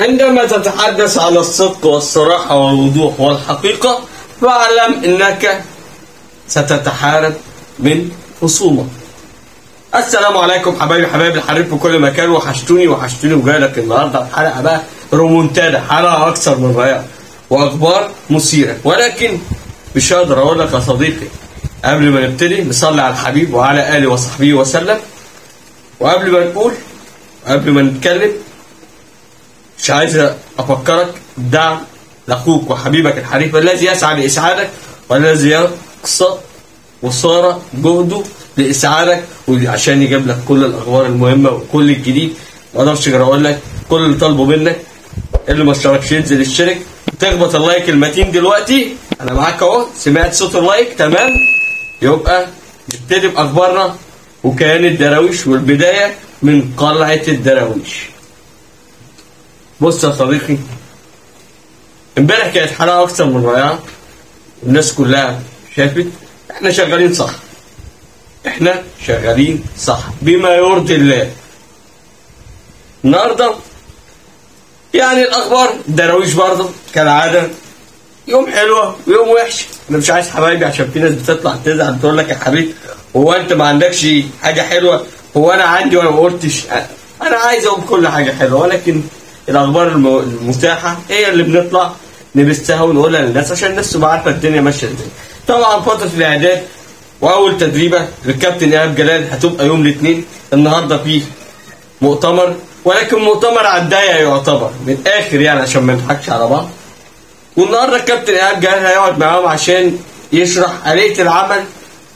عندما تتحدث عن الصدق والصراحة والوضوح والحقيقة فاعلم أنك ستتحارب من خصومة السلام عليكم حبايبي حبايبي الحريف في كل مكان وحشتوني وحشتوني وجاي لك النهارده في حلقه بقى رومونتادا حلقه اكثر من رائعه واخبار مثيره ولكن مش هقدر اقول لك يا صديقي قبل ما نبتدي نصلي على الحبيب وعلى اله وصحبه وسلم وقبل ما نقول قبل ما نتكلم مش عايز افكرك دعم لاخوك وحبيبك الحريف الذي يسعى لاسعادك والذي يقصى وصار جهده لاسعادك وعشان يجيب لك كل الاخبار المهمه وكل الجديد ما اقدرش غير اقول لك كل اللي طالبه منك اللي ما اشتركش ينزل يشترك تخبط اللايك المتين دلوقتي انا معاك اهو سمعت صوت اللايك تمام يبقى نبتدي باخبارنا وكيان الدراويش والبدايه من قلعه الدراويش بص يا صديقي امبارح كانت حلقه اكثر من رائعه الناس كلها شافت احنا شغالين صح احنا شغالين صح بما يرضي الله النهارده يعني الاخبار دراويش برضه كالعاده يوم حلوه ويوم وحش انا مش عايز حبايبي عشان في ناس بتطلع تزعل تقول لك يا حبيبي هو انت ما عندكش حاجه حلوه هو انا عندي وانا ما قلتش انا عايز اقول كل حاجه حلوه ولكن الاخبار الم- المتاحه هي اللي بنطلع نبثها ونقولها للناس عشان الناس تبقى عارفه الدنيا ماشيه ازاي طبعا فتره الاعداد واول تدريبه للكابتن ايهاب جلال هتبقى يوم الاثنين النهارده فيه مؤتمر ولكن مؤتمر على الضيق يعتبر من الاخر يعني عشان ما نضحكش على بعض والنهارده الكابتن ايهاب جلال هيقعد معاهم عشان يشرح آلية العمل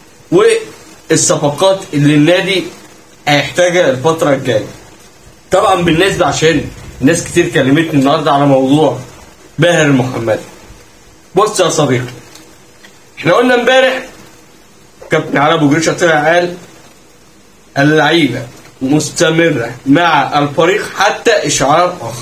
والصفقات اللي النادي هيحتاجها الفترة الجاية. طبعا بالنسبة عشان ناس كتير كلمتني النهارده على موضوع باهر المحمدي. بص يا صديقي احنا قلنا امبارح كابتن علي ابو جريشه طلع قال اللعيبه مستمره مع الفريق حتى اشعار اخر.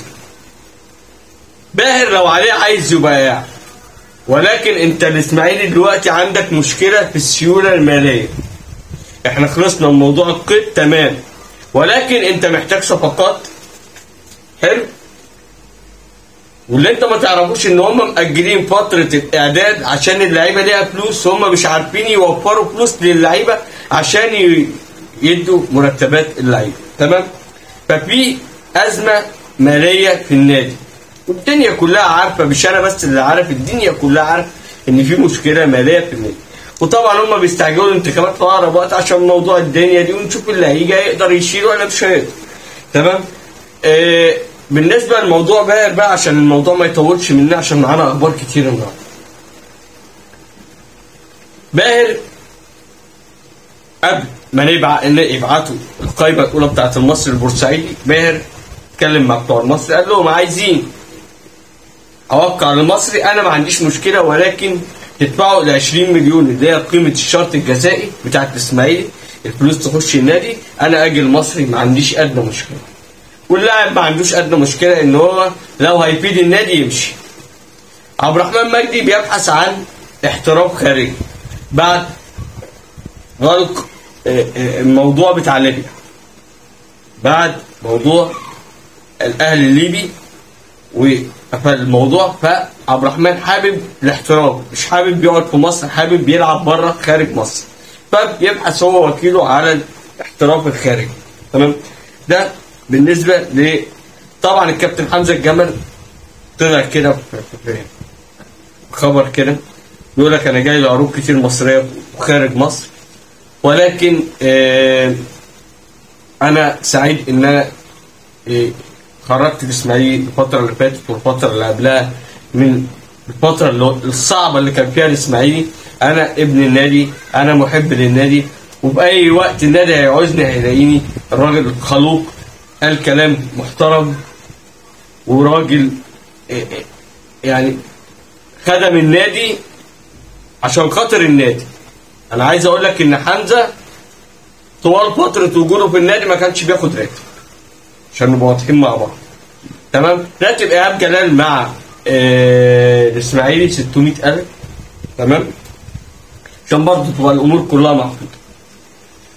باهر لو عليه عايز يبايع ولكن انت الاسماعيلي دلوقتي عندك مشكله في السيوله الماليه. احنا خلصنا من موضوع القيد تمام ولكن انت محتاج صفقات حلو واللي انت ما تعرفوش ان هم مأجلين فترة الاعداد عشان اللعيبة ليها فلوس هم مش عارفين يوفروا فلوس للعيبة عشان ي- يدوا مرتبات اللعيبة تمام ففي أزمة مالية في النادي والدنيا كلها عارفة مش أنا بس اللي عارف الدنيا كلها عارف إن في مشكلة مالية في النادي وطبعا هم بيستعجلوا الانتخابات في أقرب وقت عشان موضوع الدنيا دي ونشوف اللي هيجي هيقدر يشيل ولا مش هيقدر تمام آه بالنسبه لموضوع باهر بقى عشان الموضوع ما يطولش مننا عشان معانا اخبار كتير النهارده باهر قبل ما نبع... إن يبعتوا القائمه الاولى بتاعت المصري البورسعيدي باهر اتكلم مع بتوع المصري قال لهم عايزين اوقع للمصري انا ما عنديش مشكله ولكن تدفعوا ال 20 مليون اللي هي قيمه الشرط الجزائي بتاعت الاسماعيلي الفلوس تخش النادي انا اجي المصري ما عنديش ادنى مشكله واللاعب ما عندوش ادنى مشكله ان هو لو هيفيد النادي يمشي عبد الرحمن مجدي بيبحث عن احتراف خارجي بعد غلق آه، آه، الموضوع بتاع ليبيا بعد موضوع الاهلي الليبي وقفل الموضوع فعبد الرحمن حابب الاحتراف مش حابب يقعد في مصر حابب يلعب بره خارج مصر فبيبحث هو وكيله على الاحتراف الخارجي تمام ده بالنسبه ل طبعا الكابتن حمزه الجمل طلع كده في- في- في خبر كده بيقول لك انا جاي لعروض كتير مصريه وخارج مصر ولكن آه انا سعيد ان انا آه خرجت الاسماعيلي الفتره اللي فاتت والفتره اللي قبلها من الفتره اللي هو- الصعبه اللي كان فيها الاسماعيلي انا ابن النادي انا محب للنادي وباي وقت النادي هيعوزني هيلاقيني الراجل خلوق قال كلام محترم وراجل آه، آه، يعني خدم النادي عشان خاطر النادي انا عايز اقول لك ان حمزه طوال فتره وجوده في النادي ما كانش بياخد راتب عشان نبقى واضحين مع بعض تمام راتب ايهاب جلال مع آه الاسماعيلي 600000 تمام عشان برضه تبقى الامور كلها محطوطه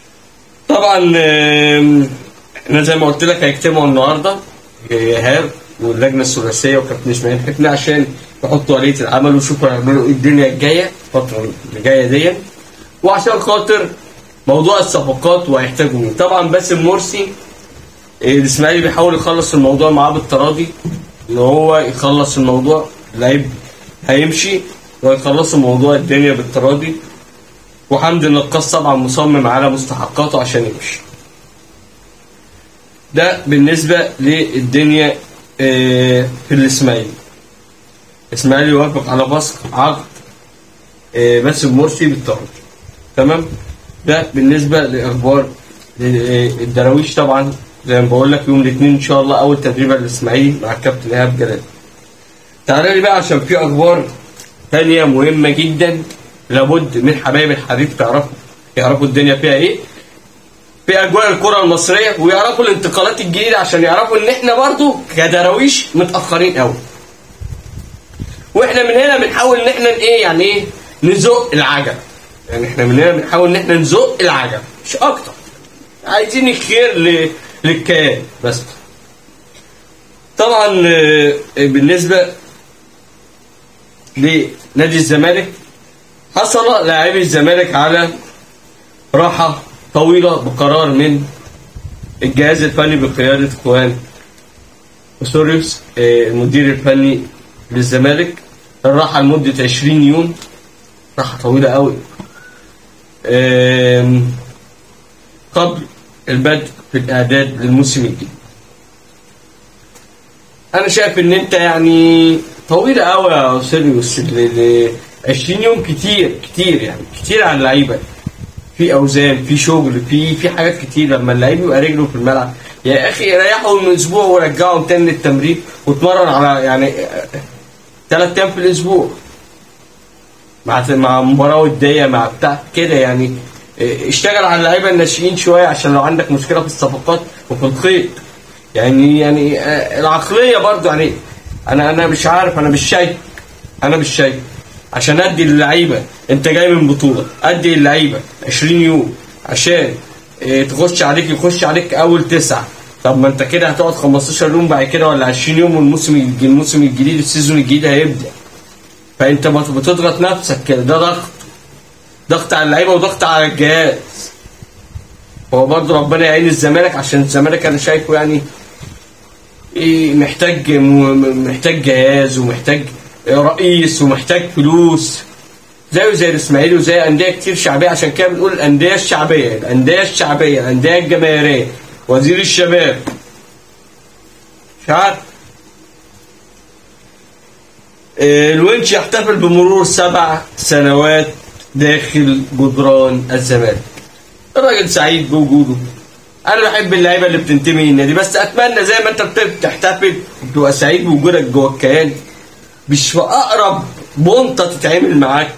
طبعا آم، احنا زي ما قلت لك هيجتمعوا النهارده ايهاب واللجنه الثلاثيه وكابتن اسماعيل حفني عشان يحطوا آلية العمل ويشوفوا هيعملوا ايه الدنيا الجايه الفتره اللي جايه دي وعشان خاطر موضوع الصفقات وهيحتاجوا مين طبعا باسم مرسي إيه، الاسماعيلي بيحاول يخلص الموضوع معاه بالتراضي ان هو يخلص الموضوع اللعيب هيمشي ويخلصوا موضوع الدنيا بالتراضي وحمدي النقاص طبعا مصمم على مستحقاته عشان يمشي ده بالنسبة للدنيا آه، في الإسماعيلي الإسماعيلي يوافق على فسخ عقد آه، باسم مرسي بالتراضي تمام ده بالنسبة لأخبار آه، الدراويش طبعا زي ما بقول لك يوم الاثنين إن شاء الله أول تدريب على الإسماعيلي مع الكابتن إيهاب جلال تعالى لي بقى عشان في أخبار تانية مهمة جدا لابد من حبايب الحديث تعرفوا يعرفوا الدنيا فيها ايه في اجواء الكرة المصرية ويعرفوا الانتقالات الجديدة عشان يعرفوا ان احنا برضو كدراويش متأخرين قوي واحنا من هنا بنحاول ان احنا ايه يعني ايه نزق العجل يعني احنا من هنا بنحاول ان احنا نزق العجل مش اكتر عايزين الخير ل- للكيان بس طبعا آه، بالنسبة لنادي الزمالك حصل لاعبي الزمالك على راحة طويلة بقرار من الجهاز الفني بقيادة خوان سوريوس آه، المدير الفني للزمالك الراحة لمدة 20 يوم راحة طويلة قوي آم، قبل البدء في الإعداد للموسم الجديد انا شايف ان انت يعني طويله قوي يا سيريوس ل- ل- 20 يوم كتير كتير يعني كتير على اللعيبه في اوزان في شغل في في حاجات كتير لما اللعيب يبقى رجله في الملعب يا اخي ريحهم من اسبوع ورجعهم تاني للتمرين واتمرن على يعني ثلاث ايام في الاسبوع مع مع مباراه وديه مع بتاع كده يعني إيه، اشتغل على اللعيبه الناشئين شويه عشان لو عندك مشكله في الصفقات وفي الخيط يعني يعني آه، العقليه برضو يعني انا انا مش عارف انا مش شايف انا مش شايف عشان ادي اللعيبه انت جاي من بطوله ادي اللعيبه 20 يوم عشان إيه، تخش عليك يخش عليك اول تسعه طب ما انت كده هتقعد 15 يوم بعد كده ولا 20 يوم والموسم الج- الموسم الجديد السيزون الجديد هيبدا فانت بت- بتضغط نفسك كده ده ضغط ضغط على اللعيبه وضغط على الجهاز هو برضه ربنا يعين الزمالك عشان الزمالك انا شايفه يعني ايه محتاج م- محتاج جهاز ومحتاج رئيس ومحتاج فلوس زيه زي الاسماعيلي وزي انديه كتير شعبيه عشان كده بنقول الانديه الشعبيه الانديه الشعبيه الانديه الجماهيريه وزير الشباب مش عارف آه، الونش يحتفل بمرور سبع سنوات داخل جدران الزمالك الراجل سعيد بوجوده انا بحب اللعيبه اللي بتنتمي للنادي بس اتمنى زي ما انت بت- بتحتفل وبتبقى سعيد بوجودك جوه الكيان مش في اقرب بنطه تتعامل معاك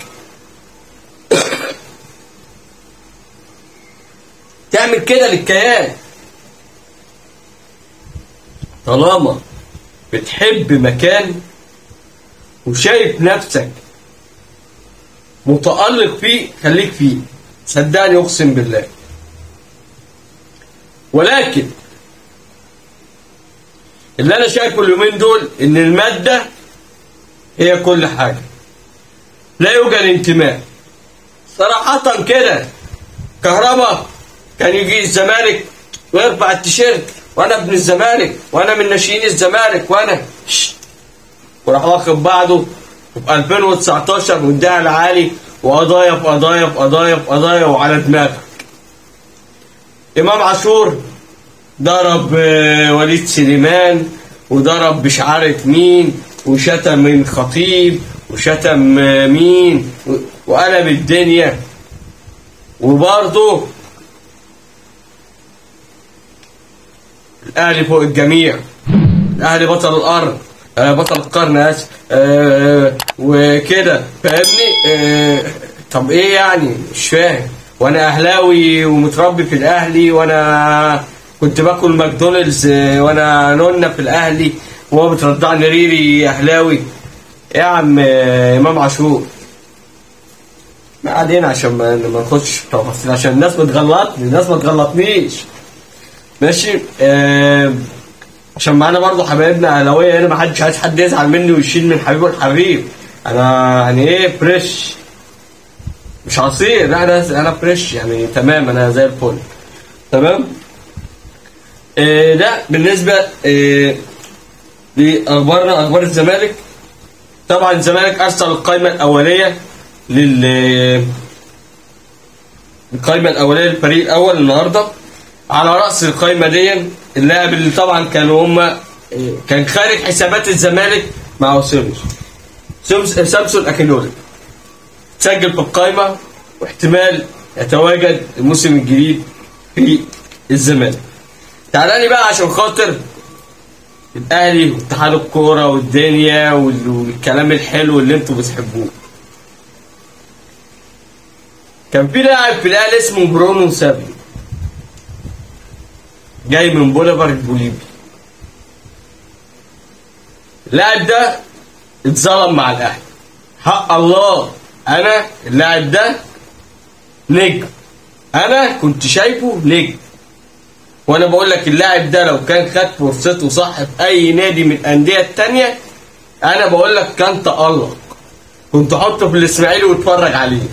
تعمل كده للكيان طالما بتحب مكان وشايف نفسك متألق فيه خليك فيه صدقني اقسم بالله ولكن اللي انا شايفه اليومين دول ان المادة هي كل حاجة لا يوجد انتماء صراحة كده كهربا كان يجي الزمالك ويرفع التيشيرت وانا ابن الزمالك وانا من ناشئين الزمالك وانا شت. وراح واخد بعضه في 2019 والدعم العالي وقضايا في قضايا في قضايا في قضايا وعلى دماغك امام عاشور ضرب آه، وليد سليمان وضرب مش عارف مين وشتم من خطيب وشتم آه، مين و- وقلب الدنيا وبرضه الاهلي فوق الجميع الاهلي بطل الارض آه بطل القرن اسف آه وكده فاهمني آه طب ايه يعني مش فاهم وانا اهلاوي ومتربي في الاهلي وانا كنت باكل ماكدونالدز آه، وانا نونه في الاهلي وهو بترضعني ريري اهلاوي يا عم آه، امام عاشور ما علينا عشان ما ما نخش في تفاصيل عشان الناس بتغلطني الناس ما تغلطنيش ماشي آه عشان معانا برضه حبايبنا اهلاويه هنا ما حدش عايز حد يزعل مني ويشيل من حبيبه الحبيب انا يعني ايه فريش مش عصير لا انا انا فريش يعني تمام انا زي الفل تمام إيه ده بالنسبه إيه لاخبارنا اخبار الزمالك طبعا الزمالك ارسل القائمه الاوليه لل القائمه الاوليه للفريق الاول النهارده على راس القائمه دي اللاعب اللي طبعا كانوا هم كان خارج حسابات الزمالك مع سيمس سيمس سامسون اكينولي سجل في القائمه واحتمال يتواجد الموسم الجديد في الزمالك تعالى لي بقى عشان خاطر الاهلي واتحاد الكوره والدنيا وال- والكلام الحلو اللي انتوا بتحبوه كان في لاعب في الاهلي اسمه برونو سابيو جاي من بوليفار البوليفي اللاعب ده اتظلم مع الاهلي حق الله انا اللاعب ده نجم انا كنت شايفه نجم وانا بقول لك اللاعب ده لو كان خد فرصته صح في اي نادي من الانديه التانية انا بقول لك كان تألق كنت احطه في الاسماعيلي واتفرج عليه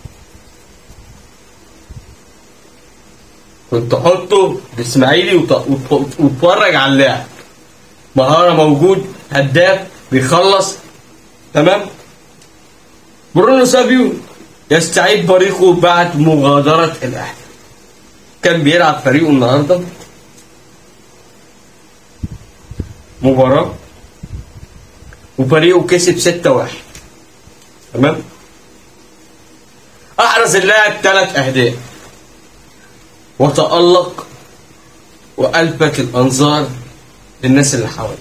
كنت احطه في الاسماعيلي وت- وت- واتفرج على اللاعب مهاره موجود هداف بيخلص تمام برونو سابيو يستعيد فريقه بعد مغادرة الأهلي كان بيلعب فريقه النهارده مباراة وفريقه كسب 6-1 تمام أحرز اللاعب ثلاث أهداف وتألق وألفت الأنظار للناس اللي حواليه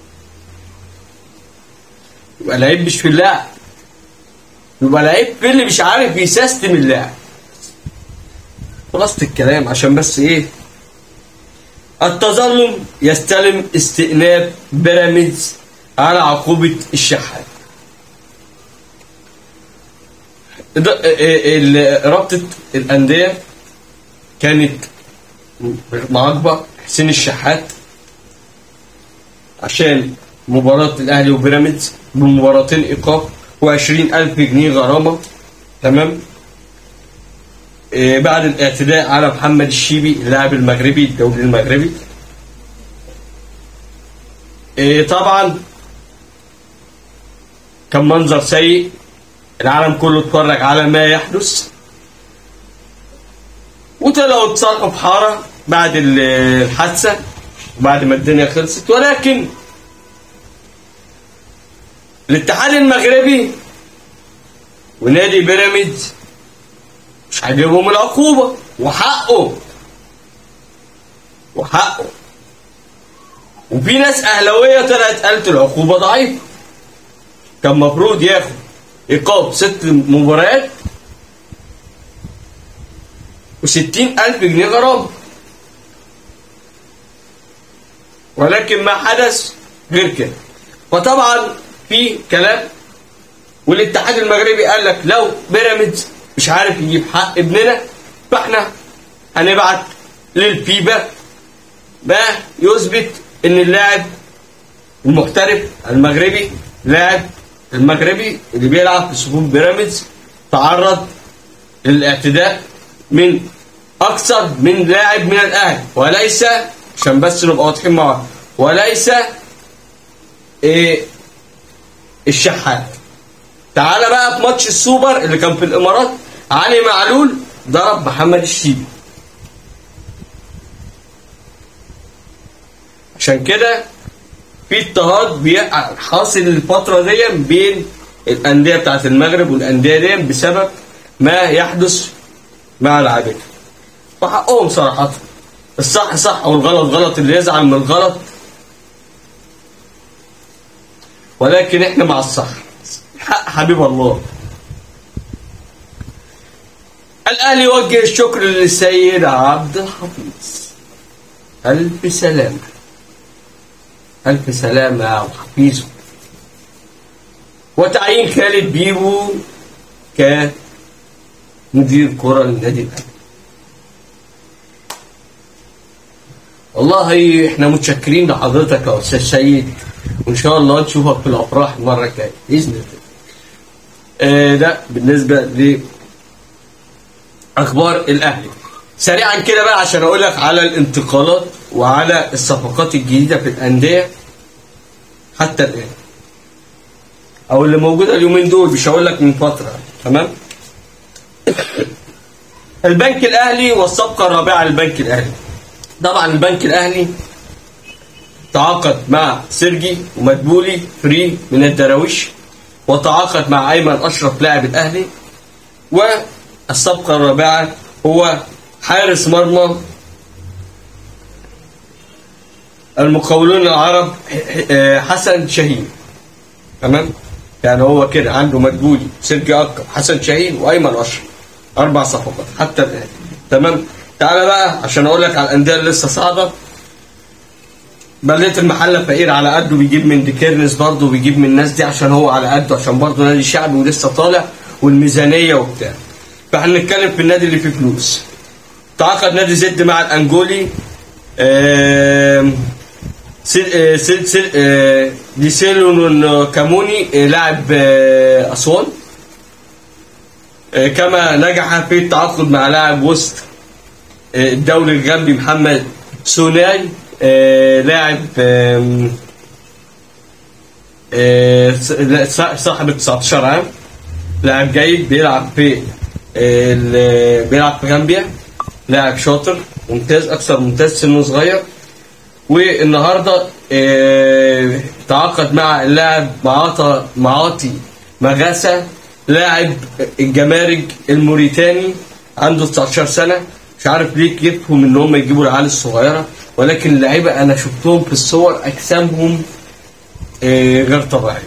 يبقى لعيب مش في اللاعب يبقى لعيب في اللي مش عارف يسيستم اللاعب خلاصة الكلام عشان بس ايه التظلم يستلم استئناف بيراميدز على عقوبة الشحات ده- ال- ال- رابطة الأندية كانت معاقبة حسين الشحات عشان مباراة الأهلي وبيراميدز بمباراتين إيقاف وعشرين ألف جنيه غرامة تمام إيه بعد الاعتداء على محمد الشيبي اللاعب المغربي الدولي المغربي إيه طبعا كان منظر سيء العالم كله اتفرج على ما يحدث وطلعوا اتصرفوا في حاره بعد ال- الحادثه وبعد ما الدنيا خلصت ولكن الاتحاد المغربي ونادي بيراميدز مش عاجبهم العقوبة وحقه وحقه وفي ناس أهلاوية طلعت قالت العقوبة ضعيفة كان المفروض ياخد إيقاف ست مباريات وستين ألف جنيه غرامة ولكن ما حدث غير كده فطبعا في كلام والاتحاد المغربي قال لك لو بيراميدز مش عارف يجيب حق ابننا فاحنا هنبعت للفيبا ما يثبت ان اللاعب المحترف المغربي لاعب المغربي اللي بيلعب في صفوف بيراميدز تعرض للاعتداء من اكثر من لاعب من الاهلي وليس عشان بس نبقى واضحين مع بعض وليس إيه الشحات تعالى بقى في ماتش السوبر اللي كان في الامارات علي معلول ضرب محمد الشيبي عشان كده في اضطهاد بي- حاصل الفترة دي بين الأندية بتاعت المغرب والأندية دي بسبب ما يحدث مع لاعبين فحقهم صراحة الصح صح والغلط غلط اللي يزعل من الغلط ولكن احنا مع الصح حق حبيب الله الأهلي يوجه الشكر للسيد عبد الحفيظ ألف سلامة ألف سلامة يا أبو حفيظ وتعيين خالد بيبو كمدير كرة للنادي الأهلي والله احنا متشكرين لحضرتك يا استاذ سيد وان شاء الله نشوفك في الافراح المره الجايه باذن الله آه ده بالنسبه ل اخبار الاهلي سريعا كده بقى عشان اقول لك على الانتقالات وعلى الصفقات الجديده في الانديه حتى الان او اللي موجوده اليومين دول مش هقول لك من فتره تمام البنك الاهلي والصفقه الرابعه للبنك الاهلي طبعا البنك الاهلي تعاقد مع سيرجي ومدبولي فري من الدراويش وتعاقد مع ايمن اشرف لاعب الاهلي والصفقه الرابعه هو حارس مرمى المقاولون العرب حسن شاهين تمام يعني هو كده عنده مدبولي سيرجي اكرم حسن شاهين وايمن اشرف اربع صفقات حتى الان تمام تعالى بقى عشان اقول لك على الانديه اللي لسه صاعده بلديه المحله فقير على قده بيجيب من ديكيرنس برضه بيجيب من الناس دي عشان هو على قده عشان برضه نادي شعبي ولسه طالع والميزانيه وبتاع فاحنا نتكلم في النادي اللي فيه فلوس تعاقد نادي زد مع الانجولي آم، سيل سيل سيل آه، دي سيلون كاموني آه، لاعب آه، اسوان آه، كما نجح في التعاقد مع لاعب وسط آه، الدولي الغامبي محمد سوناي آه، لاعب آم، آه، س- لا، صا- صاحب 19 عام لاعب جيد بيلعب في آه، ال- بيلعب في غامبيا لاعب شاطر ممتاز اكثر ممتاز سنه صغير والنهارده آه، تعاقد مع اللاعب معاطى معاطي مغاسة لاعب الجمارك الموريتاني عنده 19 سنه مش عارف ليه كيفهم ان هم يجيبوا العيال الصغيره ولكن اللعيبه انا شفتهم في الصور اجسامهم آه، غير طبيعيه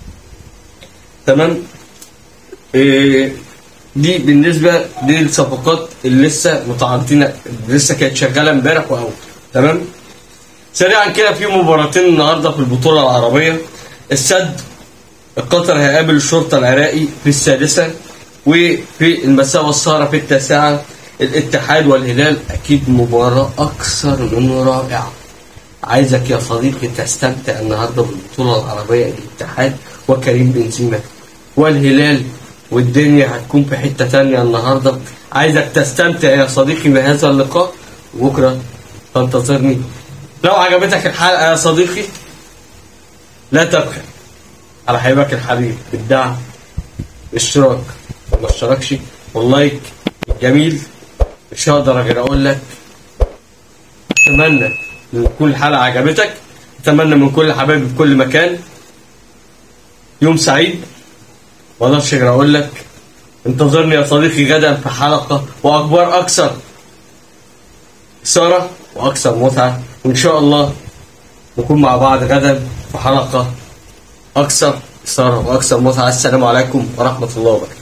تمام آه، دي بالنسبه للصفقات اللي لسه متعاقدين اللي لسه كانت شغاله امبارح واول تمام سريعا كده في مباراتين النهارده في البطوله العربيه السد القطر هيقابل الشرطه العراقي في السادسه وفي المساء والسهره في التاسعه الاتحاد والهلال اكيد مباراه اكثر من رائعه عايزك يا صديقي تستمتع النهارده بالبطوله العربيه الاتحاد وكريم بنزيما والهلال والدنيا هتكون في حته تانية النهارده عايزك تستمتع يا صديقي بهذا اللقاء وبكره تنتظرني لو عجبتك الحلقه يا صديقي لا تبخل على حبيبك الحبيب بالدعم اشتراك وما اشتركش واللايك الجميل مش هقدر غير اقول لك اتمنى ان كل حلقه عجبتك اتمنى من كل حبايبي في كل مكان يوم سعيد ما اقدرش غير اقول لك انتظرني يا صديقي غدا في حلقه واخبار اكثر اثاره واكثر متعه وان شاء الله نكون مع بعض غدا في حلقه اكثر اثاره واكثر متعه السلام عليكم ورحمه الله وبركاته